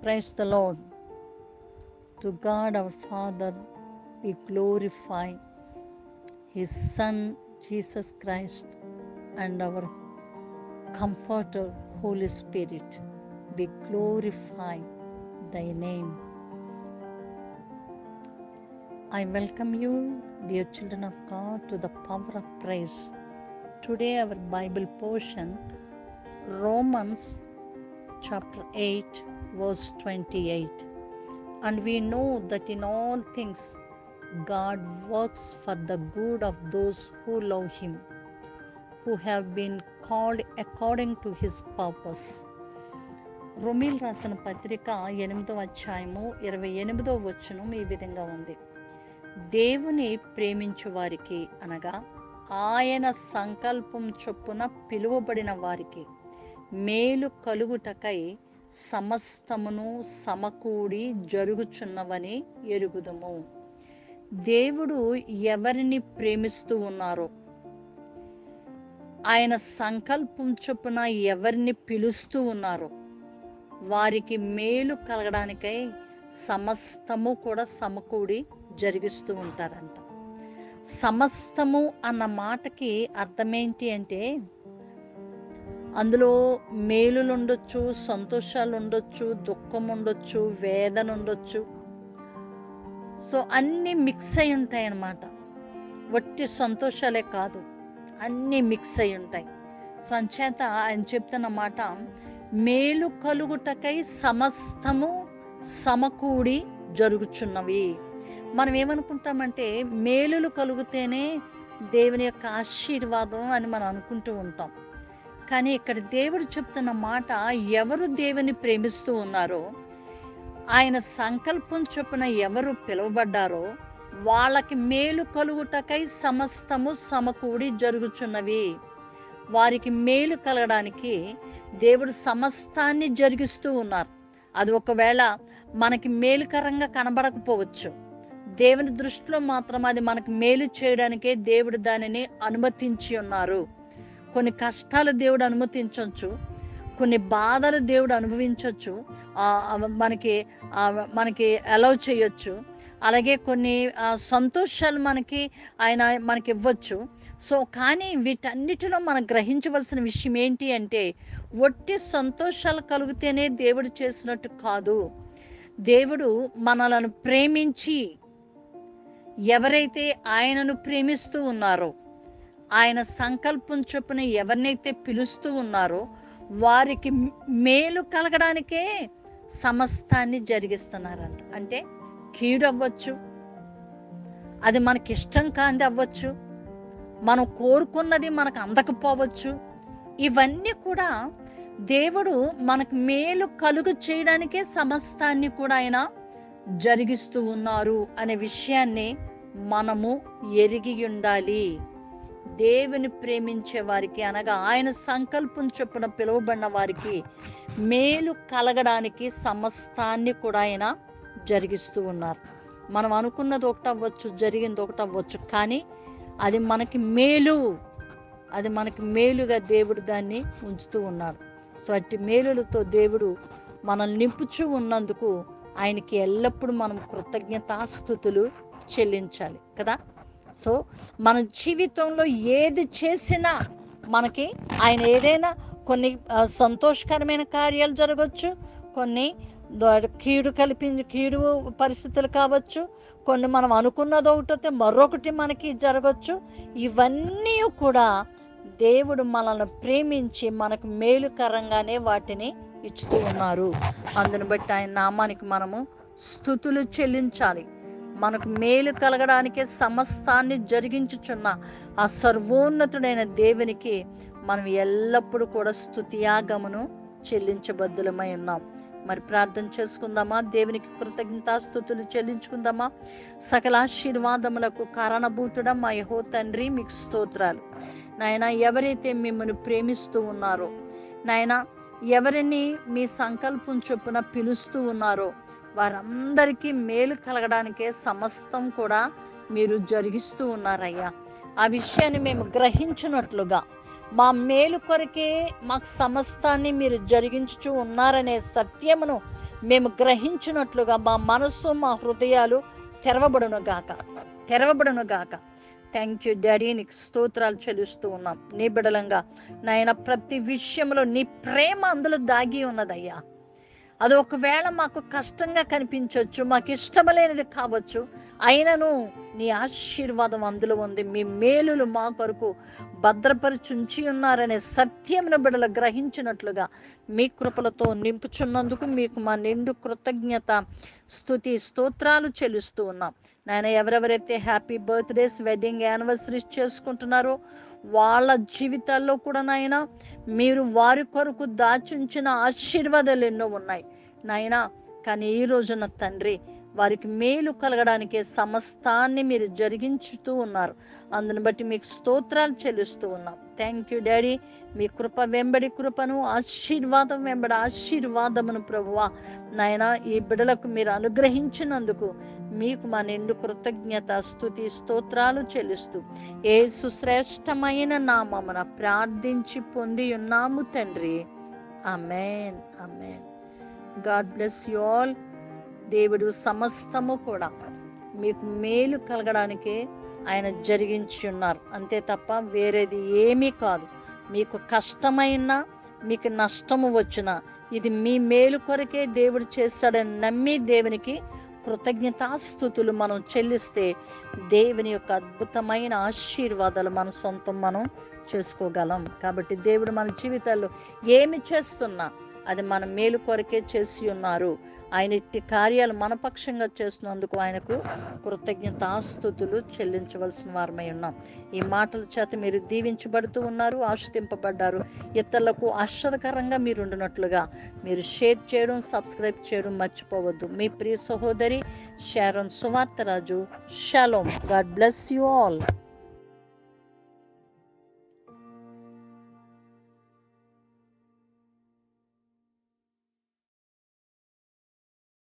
Praise the Lord. To God our Father we glorify His Son Jesus Christ and our Comforter Holy Spirit. We glorify Thy name. I welcome you, dear children of God, to the power of praise. Today, our Bible portion, Romans chapter 8, verse 28. And we know that in all things, God works for the good of those who love Him, who have been called according to His purpose. రొమిల్ రాసిన పత్రిక ఎనిమిదో అధ్యాయము ఇరవై ఎనిమిదో వచనం ఈ విధంగా ఉంది దేవుని ప్రేమించు వారికి అనగా ఆయన సంకల్పం చొప్పున పిలువబడిన వారికి మేలు కలుగుటకై సమస్తమును సమకూడి జరుగుచున్నవని ఎరుగుదము దేవుడు ఎవరిని ప్రేమిస్తూ ఉన్నారో ఆయన సంకల్పం చొప్పున ఎవరిని పిలుస్తూ ఉన్నారో వారికి మేలు కలగడానికై సమస్తము కూడా సమకూడి జరిగిస్తూ ఉంటారంట సమస్తము అన్న మాటకి అర్థమేంటి అంటే అందులో మేలులు ఉండొచ్చు సంతోషాలు ఉండొచ్చు దుఃఖం ఉండొచ్చు వేదన ఉండొచ్చు సో అన్నీ మిక్స్ అయి ఉంటాయి అన్నమాట వట్టి సంతోషాలే కాదు అన్నీ మిక్స్ అయి ఉంటాయి సో అంచేత ఆయన చెప్తున్న మాట మేలు కలుగుటకై సమస్తము సమకూడి జరుగుచున్నవి మనం ఏమనుకుంటామంటే మేలులు కలిగితేనే దేవుని యొక్క ఆశీర్వాదం అని మనం అనుకుంటూ ఉంటాం కానీ ఇక్కడ దేవుడు చెప్తున్న మాట ఎవరు దేవుని ప్రేమిస్తూ ఉన్నారో ఆయన సంకల్పం చొప్పున ఎవరు పిలువబడ్డారో వాళ్ళకి మేలు కలుగుటకై సమస్తము సమకూడి జరుగుచున్నవి వారికి మేలు కలగడానికి దేవుడు సమస్తాన్ని జరిగిస్తూ ఉన్నారు అది ఒకవేళ మనకి మేలుకరంగా కనబడకపోవచ్చు దేవుని దృష్టిలో మాత్రం అది మనకు మేలు చేయడానికే దేవుడు దానిని అనుమతించి ఉన్నారు కొన్ని కష్టాలు దేవుడు అనుమతించవచ్చు కొన్ని బాధలు దేవుడు అనుభవించవచ్చు మనకి మనకి అలౌ చేయొచ్చు అలాగే కొన్ని సంతోషాలు మనకి ఆయన మనకి ఇవ్వచ్చు సో కానీ వీటన్నిటిలో మనం గ్రహించవలసిన విషయం ఏంటి అంటే ఒట్టి సంతోషాలు కలిగితేనే దేవుడు చేసినట్టు కాదు దేవుడు మనలను ప్రేమించి ఎవరైతే ఆయనను ప్రేమిస్తూ ఉన్నారో ఆయన సంకల్పం చొప్పున ఎవరినైతే పిలుస్తూ ఉన్నారో వారికి మేలు కలగడానికే సమస్తాన్ని జరిగిస్తున్నారంట అంటే కీడు అవ్వచ్చు అది మనకి ఇష్టం కాంది అవ్వచ్చు మనం కోరుకున్నది మనకు అందకపోవచ్చు ఇవన్నీ కూడా దేవుడు మనకు మేలు కలుగు చేయడానికే సమస్తాన్ని కూడా ఆయన జరిగిస్తూ ఉన్నారు అనే విషయాన్ని మనము ఎరిగి ఉండాలి దేవుని ప్రేమించే వారికి అనగా ఆయన సంకల్పం చొప్పున పిలువబడిన వారికి మేలు కలగడానికి సమస్తాన్ని కూడా ఆయన జరిగిస్తూ ఉన్నారు మనం అనుకున్నది ఒకటి అవ్వచ్చు జరిగింది ఒకటి అవ్వచ్చు కానీ అది మనకి మేలు అది మనకి మేలుగా దేవుడు దాన్ని ఉంచుతూ ఉన్నాడు సో అట్టి మేలులతో దేవుడు మనల్ని నింపుచూ ఉన్నందుకు ఆయనకి ఎల్లప్పుడూ మనం కృతజ్ఞతాస్థుతులు చెల్లించాలి కదా సో మన జీవితంలో ఏది చేసినా మనకి ఆయన ఏదైనా కొన్ని సంతోషకరమైన కార్యాలు జరగవచ్చు కొన్ని కీడు కల్పించి కీడు పరిస్థితులు కావచ్చు కొన్ని మనం అనుకున్నది ఒకటి మరొకటి మనకి జరగచ్చు ఇవన్నీ కూడా దేవుడు మనల్ని ప్రేమించి మనకు మేలుకరంగానే వాటిని ఇచ్చుతూ ఉన్నారు అందుని బట్టి ఆయన నామానికి మనము స్థుతులు చెల్లించాలి మనకు మేలు కలగడానికే సమస్తాన్ని జరిగించుచున్న ఆ సర్వోన్నతుడైన దేవునికి మనం ఎల్లప్పుడూ కూడా స్థుతియాగమును చెల్లించబద్దులమై ఉన్నాం మరి ప్రార్థన చేసుకుందామా దేవునికి కృతజ్ఞతాస్థుతులు చెల్లించుకుందామా సకల ఆశీర్వాదములకు కారణభూతుడా మా యహో తండ్రి మీకు స్తోత్రాలు నాయన ఎవరైతే మిమ్మల్ని ప్రేమిస్తూ ఉన్నారో నాయన ఎవరిని మీ సంకల్పం చొప్పున పిలుస్తూ ఉన్నారో వారందరికీ మేలు కలగడానికే సమస్తం కూడా మీరు జరిగిస్తూ ఉన్నారయ్యా ఆ విషయాన్ని మేము గ్రహించినట్లుగా మా మేలు కొరకే మాకు సమస్తాన్ని మీరు జరిగించుచూ ఉన్నారనే సత్యమును మేము గ్రహించినట్లుగా మా మనస్సు మా హృదయాలు తెరవబడును గాక తెరవబడును గాక థ్యాంక్ యూ డాడీ నీకు స్తోత్రాలు చెల్లిస్తూ ఉన్నాం నీ బిడలంగా నాయన ప్రతి విషయంలో నీ ప్రేమ అందులో దాగి ఉన్నదయ్యా అది ఒకవేళ మాకు కష్టంగా కనిపించవచ్చు మాకు ఇష్టమలేనిది కావచ్చు అయినను నీ ఆశీర్వాదం అందులో ఉంది మీ మేలులు మా కొరకు భద్రపరిచుంచి ఉన్నారనే సత్యమును బిడలు గ్రహించినట్లుగా మీ కృపలతో నింపుచున్నందుకు మీకు మా నిండు కృతజ్ఞత స్తుతి స్తోత్రాలు చెల్లిస్తూ ఉన్నాం నాయన ఎవరెవరైతే హ్యాపీ బర్త్డేస్ వెడ్డింగ్ యానివర్సరీస్ చేసుకుంటున్నారో వాళ్ళ జీవితాల్లో కూడా నాయన మీరు వారి కొరకు దాచుంచిన ఆశీర్వాదాలు ఎన్నో ఉన్నాయి నాయన కానీ ఈ రోజున తండ్రి వారికి మేలు కలగడానికే సమస్తాన్ని మీరు జరిగించుతూ ఉన్నారు అందుని బట్టి మీకు స్తోత్రాలు చెల్లిస్తూ ఉన్నాం థ్యాంక్ యూ డాడీ మీ కృప వెంబడి కృపను ఆశీర్వాదం వెంబడి ఆశీర్వాదమును ప్రభువా నాయన ఈ బిడలకు మీరు అనుగ్రహించినందుకు మీకు మా నిండు కృతజ్ఞత స్తుతి స్తోత్రాలు చెల్లిస్తూ ఏ సుశ్రేష్టమైన నామమున ప్రార్థించి పొంది ఉన్నాము తండ్రి amen amen God bless you all దేవుడు సమస్తము కూడా మీకు మేలు కలగడానికే ఆయన జరిగించి ఉన్నారు అంతే తప్ప వేరేది ఏమీ కాదు మీకు కష్టమైన మీకు నష్టము వచ్చినా ఇది మీ మేలు కొరకే దేవుడు చేస్తాడని నమ్మి దేవునికి కృతజ్ఞతాస్థుతులు మనం చెల్లిస్తే దేవుని యొక్క అద్భుతమైన ఆశీర్వాదాలు మన సొంతం మనం చేసుకోగలం కాబట్టి దేవుడు మన జీవితాల్లో ఏమి చేస్తున్నా అది మన మేలు కొరకే చేసి ఉన్నారు ఆయన ఇట్టి కార్యాలు మనపక్షంగా చేస్తున్నందుకు ఆయనకు కృతజ్ఞతాస్థుతులు చెల్లించవలసిన వారమై ఉన్నాం ఈ మాటల చేత మీరు దీవించబడుతూ ఉన్నారు ఆశ్రదింపబడ్డారు ఇతరులకు ఆశ్చర్యకరంగా మీరు ఉండినట్లుగా మీరు షేర్ చేయడం సబ్స్క్రైబ్ చేయడం మర్చిపోవద్దు మీ ప్రియ సహోదరి షారోన్ సువార్తరాజు షాలోమ్ గాడ్ బ్లెస్ యు ఆల్